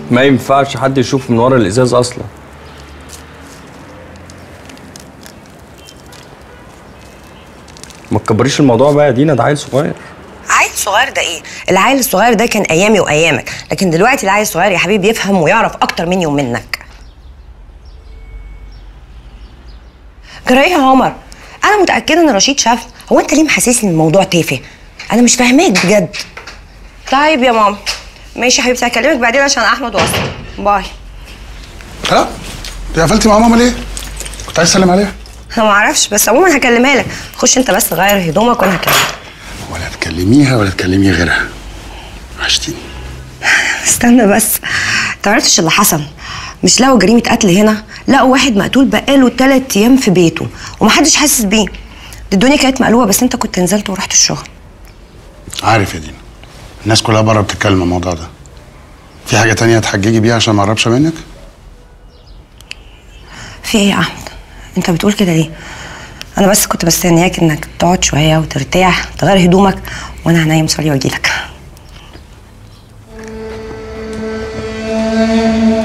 ما ينفعش حد يشوف من ورا الازاز اصلا ما تكبريش الموضوع بقى يا دينا ده عيل صغير عيل صغير ده ايه العيل الصغير ده كان ايامي وايامك لكن دلوقتي العيل الصغير يا حبيبي يفهم ويعرف اكتر مني ومنك جرى ايه يا عمر انا متاكده ان رشيد شاف هو انت ليه محسسني ان الموضوع تافه انا مش فاهماك بجد طيب يا ماما ماشي يا حبيبتي هكلمك بعدين عشان احمد وصل باي لا انت قفلتي مع ماما ليه؟ كنت عايز اسلم عليها انا ما اعرفش بس عموما هكلمها لك خش انت بس غير هدومك وانا هكلمك ولا تكلميها ولا تكلمي غيرها وحشتيني استنى بس انت عرفتش اللي حصل مش لقوا جريمة قتل هنا لقوا واحد مقتول بقاله تلات أيام في بيته ومحدش حاسس بيه دي الدنيا كانت مقلوبة بس انت كنت نزلت ورحت الشغل عارف يا دينا الناس كلها بره بتتكلم عن الموضوع ده في حاجة تانية تحججي بيها عشان ما اقربش منك؟ في ايه يا احمد انت بتقول كده ليه انا بس كنت مستنياك انك تقعد شويه وترتاح تغير هدومك وانا هنام صلي واجيلك